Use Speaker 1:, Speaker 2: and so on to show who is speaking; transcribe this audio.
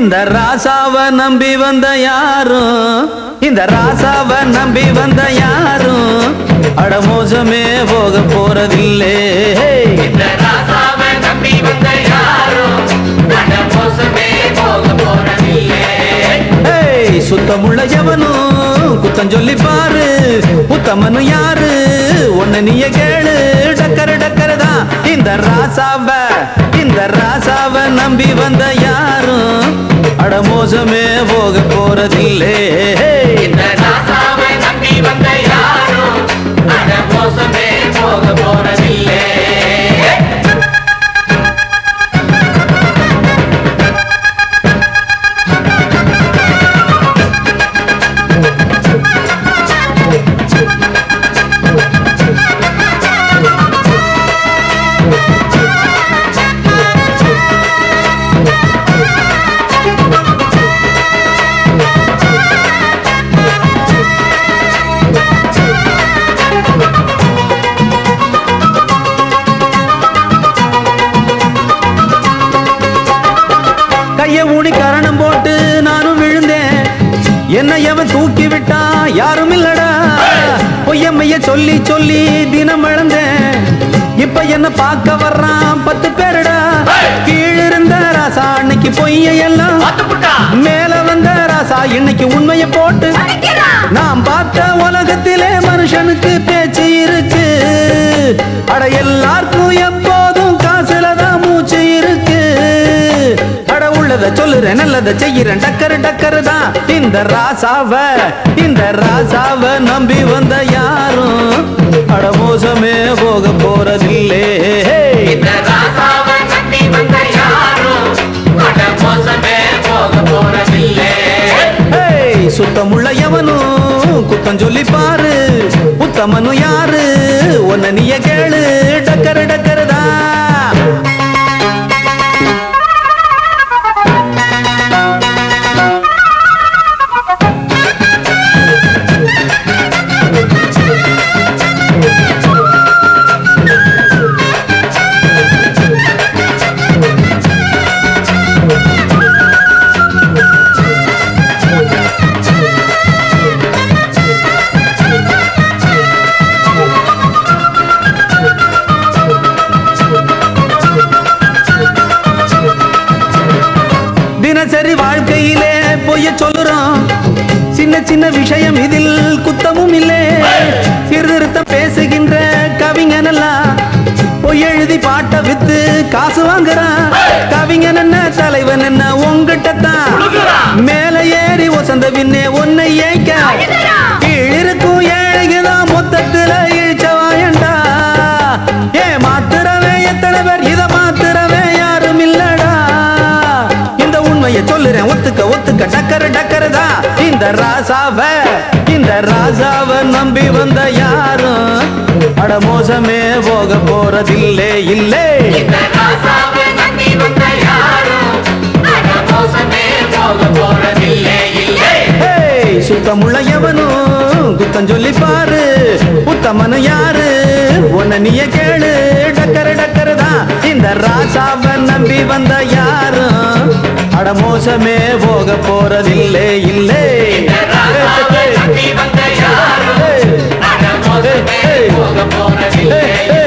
Speaker 1: இந்த ராசாவ நம்பி வந்த யாரும் இந்த ராசாவ நம்பி வந்த யாரும் அட மோசமே போக போறதில்லை
Speaker 2: இந்த ராசாவை நம்பி வந்த யாரும் அட மோசமே போக போறதில்லை
Speaker 1: ஏய், சுத்தமுள்ள எவனும் குத்தம் சொல்லி பாரு உத்தமனு யாரு ஒன்னு நீய கேளு டக்கரு டக்கரு தான் இந்த ராசாவ இந்த ராசாவ நம்பி வந்த யாரும் அட மோசமே போக போறதில்லை
Speaker 2: இந்த ராசாவை நம்பி வந்த யாரும் அட மோசமே போக போறதில்லை
Speaker 1: கைய ஊடி கரணம் போட்டு நானும் விழுந்தேன் என்ன எவன் தூக்கி விட்டா யாரும் இல்லடா பொய்யம்மைய சொல்லி சொல்லி தினம் இழந்தேன் இப்ப என்ன பார்க்க வர்றான் பத்து பேருடா கீழிருந்த ராசா அன்னைக்கு பொய்ய எல்லாம்
Speaker 2: பாத்துப்புட்டா
Speaker 1: மேல வந்த ராசா இன்னைக்கு உண்மைய போட்டு நாம் பார்த்த உலகத்திலே மனுஷனுக்கு பேச்சு இருக்கு அட எல்லாருக்கும் எப்போதும் காசுல தான் மூச்சு இருக்கு அட உள்ளத சொல்லுறேன் நல்லத செய்யறேன் டக்கரு டக்கரு தான் இந்த ராசாவ இந்த ராசாவ நம்பி வந்த யாரும் அட மோசமே போக போறதில்லை
Speaker 2: இந்த ராசாவை நம்பி வந்த யாரும் அட மோசமே போக போறதில்லை
Speaker 1: ஏய், சுத்தமுள்ள எவனும் குத்தம் சொல்லி பாரு உத்தமனும் யாரு ஒன்ன நீய கேளு டக்கரு டக்கரு தான் தினசரி வாழ்க்கையிலே பொய்ய சொல்லுறோம் சின்ன சின்ன விஷயம் இதில் குத்தமும் இல்லை சீர்திருத்தம் பேசுகின்ற கவிஞனெல்லாம் பொய் எழுதி பாட்ட வித்து காசு வாங்குறான் கவிஞன் என்ன தலைவன் என்ன உங்ககிட்ட தான் மேல ஏறி ஒசந்த பின்னே உன்னை ஏய்க்க கீழிருக்கும் ஏழைக்குதான் மொத்தத்துல இழிச்ச வாயண்டா ஏ மாத்துறவே எத்தனை பேர் இத மாத்துறவே யாரும் இல்லடா இந்த உண்மையை சொல்லுறேன் ஒத்துக்க ஒத்துக்க டக்கரு டக்கரு தான் இந்த ராசாவ இந்த ராசாவ நம்பி வந்த யாரும் அட மோசமே போக போறதில்லை இல்லை
Speaker 2: இந்த ராசாவை நம்பி வந்த யாரும் அட மோசமே போக போறதில்லை இல்லை
Speaker 1: ஏய், சுத்தமுள்ள எவனும் குத்தம் சொல்லி பாரு உத்தமனு யாரு உன்ன நீய கேளு டக்கரு டக்கரு தான் இந்த ராசாவ நம்பி வந்த யாரும் அட மோசமே போக போறதில்லை இல்லை
Speaker 2: இந்த ராசாவை நம்பி வந்த யாரும் அட மோசமே போக போறதில்லை